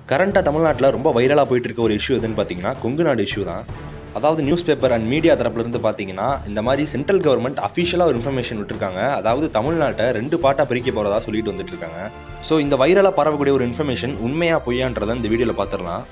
கரண்ட்டாக தமிழ்நாட்டில் ரொம்ப வைரலாக போயிட்டு இருக்க ஒரு இஷ்யூ எதுன்னு பார்த்தீங்கன்னா கொங்கு நாடு இஷ்யூ தான் அதாவது நியூஸ் பேப்பர் அண்ட் மீடியா தரப்புலேருந்து பார்த்தீங்கன்னா இந்த மாதிரி சென்ட்ரல் கவர்மெண்ட் அஃபிஷியலாக ஒரு இன்ஃபர்மேஷன் விட்டுருக்காங்க அதாவது தமிழ்நாட்டை ரெண்டு பாட்டாக பிரிக்க போகிறதா சொல்லிட்டு வந்துட்டு இருக்காங்க ஸோ இந்த வைரலாக பரவக்கூடிய ஒரு இன்ஃபர்மேஷன் உண்மையாக பொய்யான்றதை இந்த வீடியோவில் பார்த்துடலாம்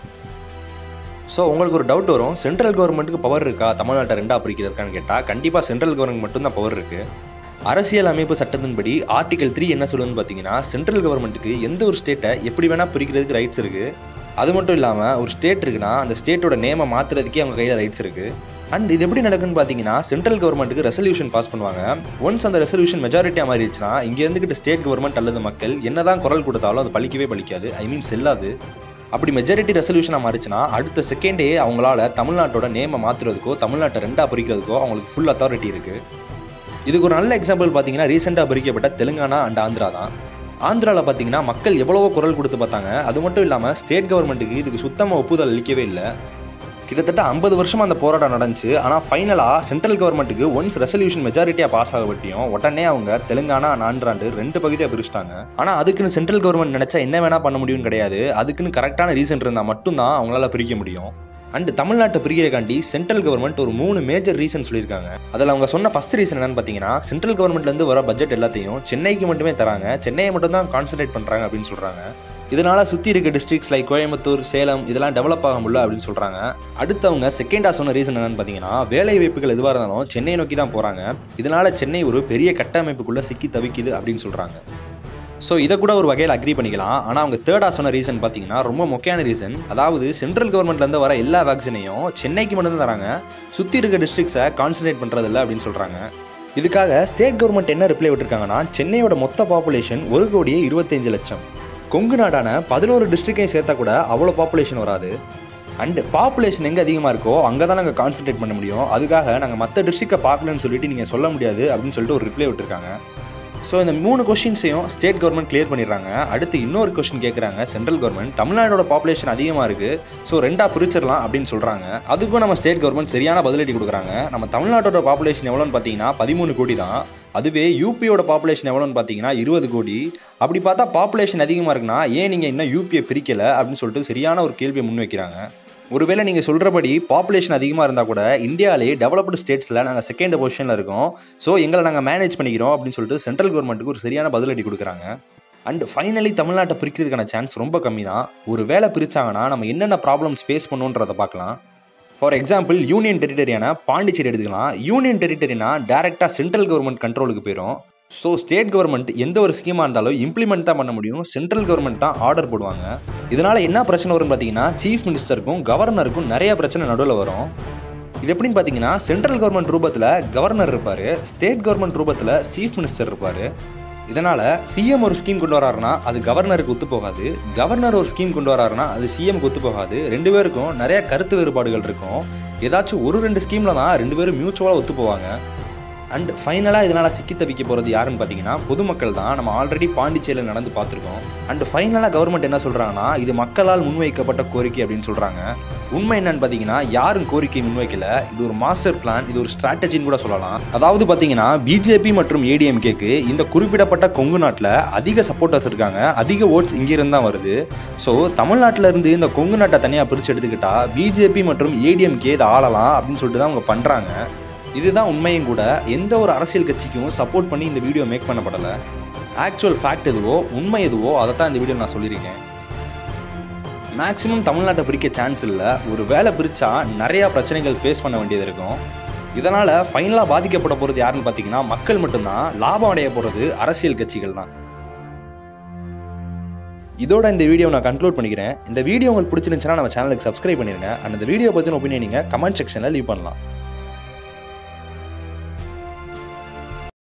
ஸோ உங்களுக்கு ஒரு டவுட் வரும் சென்ட்ரல் கவர்மெண்ட்டுக்கு பவர் இருக்கா தமிழ்நாட்டை ரெண்டாக பிரிக்கிறதுக்கான்னு கேட்டால் கண்டிப்பாக சென்ட்ரல் கவர்மெண்ட் மட்டும்தான் பவர் இருக்குது அரசியல் அமைப்பு சட்டத்தின்படி ஆர்டிகல் த்ரீ என்ன சொல்லுதுன்னு பார்த்தீங்கன்னா சென்ட்ரல் கவர்மெண்ட்டுக்கு எந்த ஒரு ஸ்டேட்டை எப்படி வேணால் பிரிக்கிறதுக்கு ரைட்ஸ் இருக்குது அது மட்டும் இல்லாமல் ஒரு ஸ்டேட் இருக்குன்னா அந்த ஸ்டேட்டோட நேமை மாற்றுறதுக்கே அவங்க கையில் ரைட்ஸ் இருக்குது அண்ட் இது எப்படி நடக்குன்னு பார்த்தீங்கன்னா சென்ட்ரல் கவர்மெண்ட்டுக்கு ரெசல்யூஷன் பாஸ் பண்ணுவாங்க ஒன்ஸ் அந்த ரெசல்யூஷன் மெஜாரிட்டியாக மாறிடுச்சுன்னா இங்கே இருந்துக்கிட்டு ஸ்டேட் கவர்மெண்ட் அல்லது மக்கள் என்னதான் குரல் கொடுத்தாலும் அது பலிக்கவே பலிக்காது ஐ மீன் செல்லாது அப்படி மெஜாரிட்டி ரெசல்யூஷனாக மாறிச்சுன்னா அடுத்த செகண்டே அவங்களால தமிழ்நாட்டோட நேமை மாற்றுறதுக்கோ தமிழ்நாட்டை ரெண்டாக பிரிக்கிறதுக்கோ அவங்களுக்கு ஃபுல் அத்தாரிட்டி இருக்குது இதுக்கு ஒரு நல்ல எக்ஸாம்பிள் பார்த்தீங்கன்னா ரீசெண்டாக பிரிக்கப்பட்ட தெலுங்கானா அண்ட் ஆந்திரா தான் ஆந்திராவில் பார்த்தீங்கன்னா மக்கள் எவ்வளவோ குரல் கொடுத்து பார்த்தாங்க அது மட்டும் இல்லாமல் ஸ்டேட் கவர்மெண்ட்டுக்கு இதுக்கு சுத்தமாக ஒப்புதல் அளிக்கவே இல்லை கிட்டத்தட்ட ஐம்பது வருஷமா அந்த போராட்டம் நடந்துச்சு ஆனால் ஃபைனலாக சென்ட்ரல் கவர்மெண்ட்டுக்கு ஒன்ஸ் ரெசல்யூஷன் மெஜாரிட்டியாக பாஸ் ஆகப்பட்டியும் உடனே அவங்க தெலுங்கானா and ஆந்திராண்டு ரெண்டு பகுதியாக பிரிச்சிட்டாங்க ஆனால் அதுக்குன்னு சென்ட்ரல் கவர்மெண்ட் நினச்சா என்ன வேணால் பண்ண முடியும்னு கிடையாது அதுக்குன்னு கரெக்டான ரீசன் இருந்தால் மட்டும்தான் அவங்களால பிரிக்க முடியும் அண்ட் தமிழ்நாட்டை பிரிக்கிறக்காண்டி சென்ட்ரல் கவர்மெண்ட் ஒரு மூணு மேஜர் ரீசன் சொல்லியிருக்காங்க அதில் அவங்க சொன்ன ஃபர்ஸ்ட் ரீசன் என்னன்னு பார்த்தீங்கன்னா சென்ட்ரல் கவர்மெண்ட்லேருந்து வர பட்ஜெட் எல்லாத்தையும் சென்னைக்கு மட்டுமே தராங்க சென்னையை மட்டும் தான் கான்சன்ட்ரேட் பண்ணுறாங்க அப்படின்னு சொல்கிறாங்க இதனால சுற்றி இருக்க டிஸ்ட்ரிக்ஸ் லைக் கோயம்புத்தூர் சேலம் இதெல்லாம் டெவலப் ஆக முடியல அப்படின்னு சொல்கிறாங்க அடுத்தவங்க செகண்டாக சொன்ன ரீசன் என்னன்னு பார்த்தீங்கன்னா வேலை வாய்ப்புகள் எதுவாக இருந்தாலும் சென்னை நோக்கி தான் போகிறாங்க இதனால சென்னை ஒரு பெரிய கட்டமைப்புக்குள்ளே சிக்கி தவிக்குது அப்படின்னு சொல்கிறாங்க ஸோ இதை கூட ஒரு வகையில் அக்ரி பண்ணிக்கலாம் ஆனால் அவங்க தேர்டாக சொன்ன ரீசன் பார்த்தீங்கன்னா ரொம்ப முக்கியமான ரீசன் அதாவது சென்ட்ரல் கவர்மெண்ட்லேருந்து வர எல்லா வேக்சினையும் சென்னைக்கு மட்டும்தான் தராங்க சுற்றி இருக்க டிஸ்ட்ரிக்ஸை கான்சன்ட்ரேட் பண்ணுறதில்ல அப்படின்னு சொல்கிறாங்க இதுக்காக ஸ்டேட் கவர்மெண்ட் என்ன ரிப்ளை விட்டுருக்காங்கன்னா சென்னையோட மொத்த பாப்புலேஷன் ஒரு கோடியே இருபத்தஞ்சு லட்சம் கொங்கு நாடான பதினோரு டிஸ்ட்ரிக்டையும் சேர்த்தா கூட அவ்வளோ பாப்புலேஷன் வராது அண்ட் பாப்புலேஷன் எங்கே அதிகமாக இருக்கோ அங்கே தான் நாங்கள் கான்சன்ட்ரேட் பண்ண முடியும் அதுக்காக நாங்கள் மற்ற டிஸ்ட்ரிக்டை பார்க்கலன்னு சொல்லிட்டு நீங்கள் சொல்ல முடியாது அப்படின்னு சொல்லிட்டு ஒரு ரிப்ளை விட்டுருக்காங்க ஸோ இந்த மூணு கொஷின்ஸையும் ஸ்டேட் கவர்மெண்ட் கிளியர் பண்ணிடுறாங்க அடுத்து இன்னொரு கொஷின் கேட்குறாங்க சென்ட்ரல் கவர்மெண்ட் தமிழ்நாடோட பாப்புலேஷன் அதிகமாக இருக்குது ஸோ ரெண்டாக பிரிச்சிடலாம் அப்படின்னு சொல்கிறாங்க அதுக்கும் நம்ம ஸ்டேட் கவர்மெண்ட் சரியான பதிலடி கொடுக்குறாங்க நம்ம தமிழ்நாட்டோட பாப்புலேஷன் எவ்வளோன்னு பார்த்தீங்கன்னா பதிமூணு கோடி தான் அதுவே யூபியோட பாப்புலேஷன் எவ்வளோன்னு பார்த்தீங்கன்னா இருபது கோடி அப்படி பார்த்தா பாப்புலேஷன் அதிகமாக இருக்குன்னா ஏன் நீங்கள் இன்னும் யூபியை பிரிக்கலை அப்படின்னு சொல்லிட்டு சரியான ஒரு கேள்வியை முன்வைக்கிறாங்க ஒருவேளை நீங்கள் சொல்கிறபடி பாப்புலேஷன் அதிகமாக இருந்தால் கூட இந்தியாவிலே டெவலப்டு ஸ்டேட்ஸில் நாங்கள் செகண்ட் பொசிஷனில் இருக்கோம் ஸோ எங்களை நாங்கள் மேனேஜ் பண்ணிக்கிறோம் அப்படின்னு சொல்லிட்டு சென்ட்ரல் கவர்மெண்ட்டுக்கு ஒரு சரியான பதிலடி கொடுக்குறாங்க அண்ட் ஃபைனலி தமிழ்நாட்டை பிரிக்கிறதுக்கான சான்ஸ் ரொம்ப கம்மி தான் ஒரு வேலை பிரித்தாங்கன்னா நம்ம என்னென்ன ப்ராப்ளம்ஸ் ஃபேஸ் பண்ணுன்றதை பார்க்கலாம் ஃபார் எக்ஸாம்பிள் யூனியன் டெரிட்டரியான பாண்டிச்சேரி எடுத்துக்கலாம் யூனியன் டெரிட்டரினா டேரெக்டாக சென்ட்ரல் கவர்மெண்ட் கண்ட்ரோலுக்கு போயிடும் ஸோ ஸ்டேட் கவர்மெண்ட் எந்த ஒரு ஸ்கீமாக இருந்தாலும் இம்ப்ளிமெண்ட் தான் பண்ண முடியும் சென்ட்ரல் கவர்மெண்ட் தான் ஆர்டர் போடுவாங்க இதனால் என்ன பிரச்சனை வரும்னு பார்த்தீங்கன்னா சீஃப் மினிஸ்டருக்கும் கவர்னருக்கும் நிறைய பிரச்சனை நடுவில் வரும் இது எப்படின்னு பார்த்தீங்கன்னா சென்ட்ரல் கவர்மெண்ட் ரூபத்தில் கவர்னர் இருப்பார் ஸ்டேட் கவர்மெண்ட் ரூபத்தில் சீஃப் மினிஸ்டர் இருப்பார் இதனால் சிஎம் ஒரு ஸ்கீம் கொண்டு வராருன்னா அது கவர்னருக்கு ஒத்து போகாது கவர்னர் ஒரு ஸ்கீம் கொண்டு வராருன்னா அது சிஎம்க்கு ஒத்து போகாது ரெண்டு பேருக்கும் நிறைய கருத்து வேறுபாடுகள் இருக்கும் ஏதாச்சும் ஒரு ரெண்டு ஸ்கீமில் தான் ரெண்டு பேரும் மியூச்சுவலாக ஒத்து போவாங்க அண்ட் ஃபைனலாக இதனால் சிக்கி தவிக்க போகிறது யாருன்னு பார்த்தீங்கன்னா பொதுமக்கள் தான் நம்ம ஆல்ரெடி பாண்டிச்சேரியில் நடந்து பார்த்துருக்கோம் அண்ட் ஃபைனலாக கவர்மெண்ட் என்ன சொல்கிறாங்கன்னா இது மக்களால் முன்வைக்கப்பட்ட கோரிக்கை அப்படின்னு சொல்கிறாங்க உண்மை என்னன்னு பார்த்தீங்கன்னா யாரும் கோரிக்கை முன்வைக்கல இது ஒரு மாஸ்டர் பிளான் இது ஒரு ஸ்ட்ராட்டஜின்னு கூட சொல்லலாம் அதாவது பார்த்தீங்கன்னா பிஜேபி மற்றும் ஏடிஎம்கேக்கு இந்த குறிப்பிடப்பட்ட கொங்கு நாட்டில் அதிக சப்போர்ட்டர்ஸ் இருக்காங்க அதிக ஓட்ஸ் இங்கிருந்து தான் வருது ஸோ தமிழ்நாட்டில் இருந்து இந்த கொங்கு நாட்டை தனியாக பிரித்து எடுத்துக்கிட்டா பிஜேபி மற்றும் ஏடிஎம்கே இதை ஆளலாம் அப்படின்னு சொல்லிட்டு தான் அவங்க பண்ணுறாங்க இதுதான் உண்மையும் கூட எந்த ஒரு அரசியல் கட்சிக்கும் சப்போர்ட் பண்ணி இந்த வீடியோ மேக் பண்ணப்படலை ஆக்சுவல் ஃபேக்ட் எதுவோ உண்மை எதுவோ அதை தான் இந்த வீடியோ நான் சொல்லியிருக்கேன் மேக்ஸிமம் தமிழ்நாட்டை பிரிக்க சான்ஸ் இல்லை ஒரு வேலை பிரித்தா நிறையா பிரச்சனைகள் ஃபேஸ் பண்ண வேண்டியது இருக்கும் இதனால் ஃபைனலாக பாதிக்கப்பட போகிறது யாருன்னு பார்த்தீங்கன்னா மக்கள் மட்டும்தான் லாபம் அடைய போகிறது அரசியல் கட்சிகள் தான் இதோட இந்த வீடியோ நான் கன்க்ளூட் பண்ணிக்கிறேன் இந்த வீடியோ உங்களுக்கு பிடிச்சிருந்துச்சுன்னா நம்ம சேனலுக்கு சப்ஸ்கிரைப் பண்ணிருங்க அண்ட் இந்த வீடியோ பற்றின ஒப்பீனியன் நீங்கள் கமெண்ட் செக்ஷனில் லீவ் பண்ணலாம்